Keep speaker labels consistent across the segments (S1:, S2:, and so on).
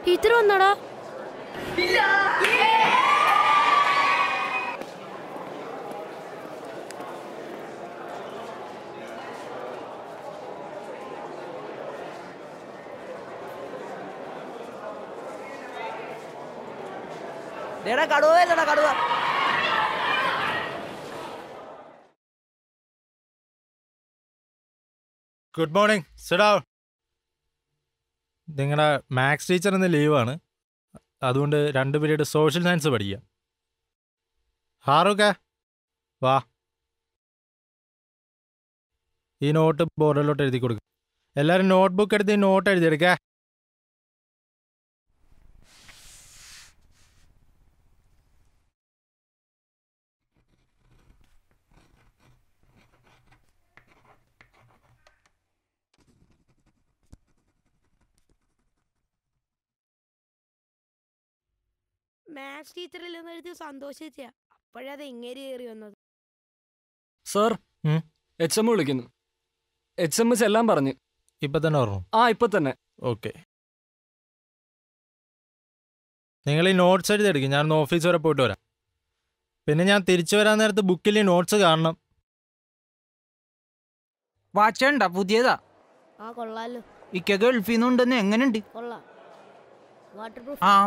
S1: Teacher വന്നടാ
S2: ദേടാ കടുവ അല്ലടാ കടുവ
S3: ഗുഡ് മോർണിംഗ് സിഡാ നിങ്ങളുടെ മാത്സ് ടീച്ചർ ഇന്ന് ലീവാണ് അതുകൊണ്ട് രണ്ട് പീരീഡ് സോഷ്യൽ സയൻസ് പഠിക്കുക ഹാറൂക്കെ വാ ഈ നോട്ട് ബോർഡിലോട്ട് എഴുതി കൊടുക്കുക എല്ലാവരും നോട്ട് ബുക്ക് എടുത്ത് ഈ നോട്ട് എഴുതിയെടുക്കേ
S1: മാത്സ് ടീച്ചറിൽ നിന്ന് എഴുതി സന്തോഷിച്ച അപ്പോഴത് എങ്ങനെ കയറി വന്നത്
S4: സാർ
S3: ഉം?
S4: എച്ച് എം വിളിക്കുന്നു എച്ച് എം ചെല്ലാൻ പറഞ്ഞു
S3: ഇപ്പം തന്നെ ഓർമ്മ
S4: ആ ഇപ്പൊ തന്നെ
S3: ഓക്കെ നിങ്ങൾ ഈ നോട്ട്സ് എഴുതിയെടുക്കും ഞാൻ ഓഫീസ് വരെ പോയിട്ട് വരാം പിന്നെ ഞാൻ തിരിച്ചു വരാൻ നേരത്ത് ബുക്കിൽ ഈ നോട്ട്സ് കാണണം
S2: വാച്ചണ്ട പുതിയതാ
S1: ആ കൊള്ളാലോ
S2: ഇക്ക ഗൾഫിൽ നിന്നുണ്ടെന്ന് എങ്ങനെയുണ്ട്
S1: കൊള്ളാം വാട്ടർ പ്രൂഫ്
S2: ആ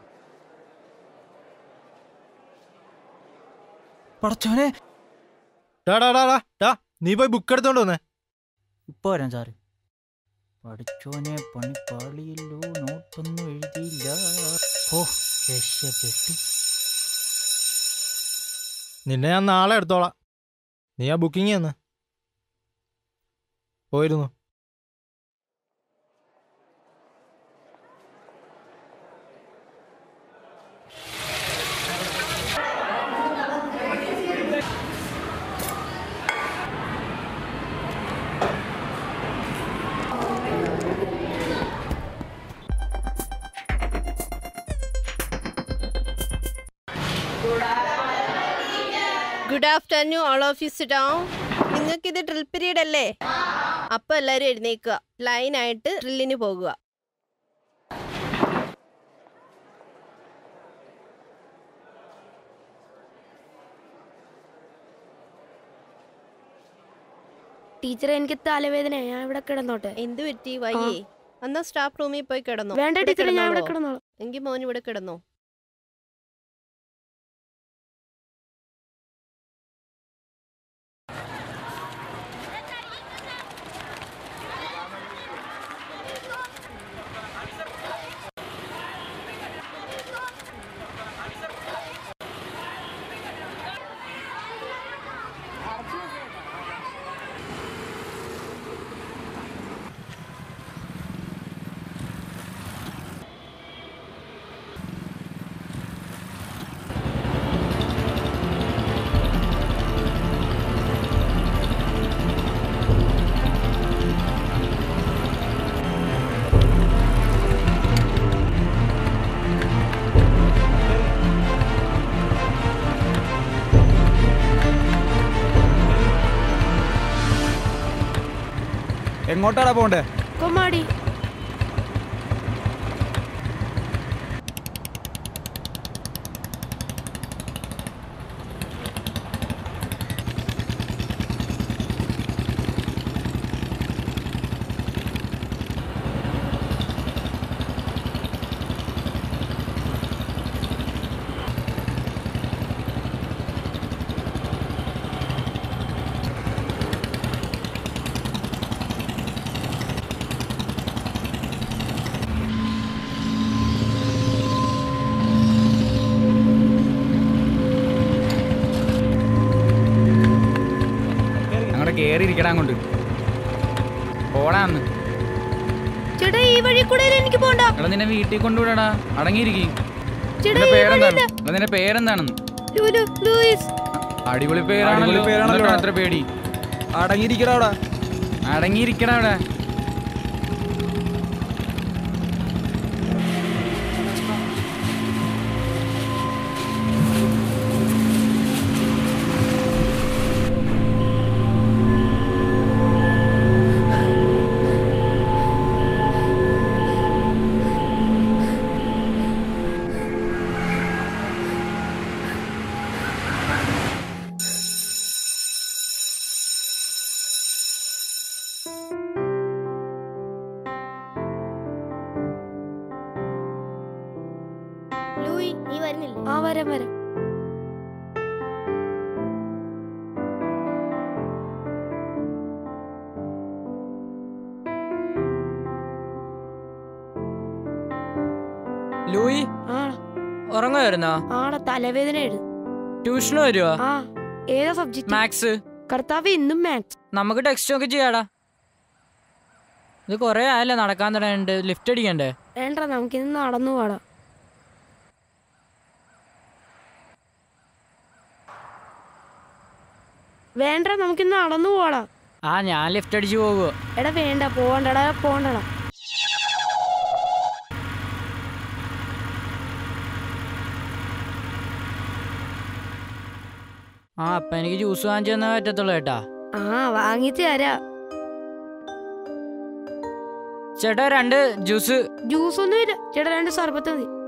S2: പടച്ചോനെ
S3: ടാ ടാ ടാ ടാ, ടാ നീ പോയി ബുക്ക് എടുത്തോണ്ട് വന്നേ
S2: ഇപ്പൊ വരാം സാറ് പഠിച്ചോനെ പണി പാളിയല്ലോ നോട്ടൊന്നും എഴുതിയില്ല ഓ രക്ഷപ്പെട്ടു
S3: നിന്നെ ഞാൻ നാളെ എടുത്തോളാം നീ ആ ബുക്കിംഗ് തന്ന് പോയിരുന്നു
S5: good afternoon all of you sit down നിങ്ങൾക്ക് ഇത് ഡ്രിൽ പീരീഡ് അല്ലേ അപ്പോൾ എല്ലാവരും എഴുന്നേക്കുക ലൈനായിട്ട് ഡ്രില്ലിന് പോകുക
S1: ടീച്ചർ എനിക്ക് തലവേദന ഞാൻ ഇവിടെ കിടന്നോട്ടെ
S5: എന്ത് പറ്റി വയ്യേ എന്നാ സ്റ്റാഫ് റൂമിൽ പോയി കിടന്നു
S1: വേണ്ട ടീച്ചർ ഞാൻ ഇവിടെ കിടന്നോളാം
S5: എങ്കിൽ മോൻ ഇവിടെ കിടന്നോ
S2: എങ്ങോട്ടാടാ പോണ്ടേ
S1: കൊമ്മാടി
S2: അങ്ങോട്ട് കേറി ഇരിക്കടാ അങ്ങോട്ട് പോടാന്ന്
S1: ചേട്ടാ ഈ വഴി കൂടെ എനിക്ക് പോണ്ട
S2: എടാ നിന്നെ വീട്ടിൽ കൊണ്ടുവിടടാ അടങ്ങിയിരിക്കും
S1: ചേട്ടാ
S2: നിന്റെ
S1: ഈ
S2: പേരെന്താണ്
S1: വഴിയില്ല.
S2: എടാ നിന്റെ പേരെന്താണെന്ന്
S1: ലൂലു ലൂയിസ്
S2: അടിപൊളി പേരാണല്ലോ എന്നിട്ടാ അത്ര പേടി
S6: അടങ്ങിയിരിക്കടാ അവിടെ
S2: അടങ്ങിയിരിക്കടാ അവിടെ
S1: ആ വരാം വരാം
S7: ലൂയി
S1: ആ
S7: ഉറങ്ങുമായിരുന്നോ
S1: ആടെ തലവേദന എടു
S7: ട്യൂഷന് വരുവോ
S1: ആ ഏതാ സബ്ജക്ട്
S7: മാത്സ്
S1: കർത്താവ് ഇന്നും മാത്സ്
S7: നമുക്ക് ടെക്സ്റ്റ് ഒക്കെ ചെയ്യാടാ ഇത് കുറേ ആയല്ലേ നടക്കാൻ തുടങ്ങിയിട്ട് ലിഫ്റ്റ് അടിക്കണ്ടേ
S1: വേണ്ട നമുക്കിന്ന് നടന്നു പോടാം വേണ്ട നമുക്കിന്ന് നടന്നു പോടാ
S7: ആ ഞാൻ ലിഫ്റ്റ് അടിച്ച് പോകുമോ
S1: എടാ വേണ്ട പോകണ്ടടാ പോകണ്ടടാ
S7: ആ അപ്പം എനിക്ക് ജ്യൂസ് വാങ്ങിച്ചു തന്നാ പറ്റത്തുള്ളൂ കേട്ടാ
S1: ആ വാങ്ങിച്ചു തരാ
S7: ചേട്ടാ രണ്ട് ജ്യൂസ്
S1: ജ്യൂസ് ഒന്നും ഇല്ല ചേട്ടാ രണ്ട് സർബത്ത് മതി